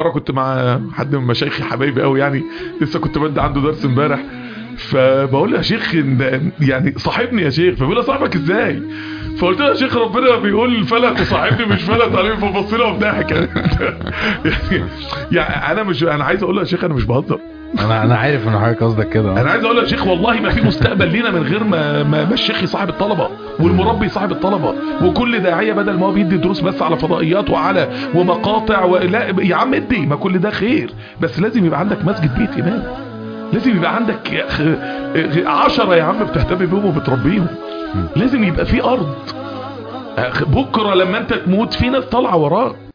مره كنت مع حد من مشايخي حبايبي قوي يعني لسه كنت بدي عنده درس امبارح فبقول له يا شيخ إن- يعني صاحبني يا شيخ فبيقول لي صاحبك ازاي فقلت له يا شيخ ربنا بيقول فلا تصاحبني مش فلا تعلمني فبص له وضحك يعني يعني انا مش انا عايز اقول له يا شيخ انا مش بهزر انا انا عارف ان حضرتك قصدك كده انا عايز اقول له يا شيخ والله ما في مستقبل لينا من غير ما ما ما الشيخ يصاحب الطلبه والمربي يصاحب الطلبه وكل داعيه بدل ما هو بيدي دروس بس على فضائيات وعلى ومقاطع ولا يا عم ادي ما كل ده خير بس لازم يبقى عندك مسجد بيت امام لازم يبقى عندك خ- عشرة يا عم بتهتم بيهم وبتربيهم لازم يبقى في ارض بكره لما انت تموت في ناس طالعه وراك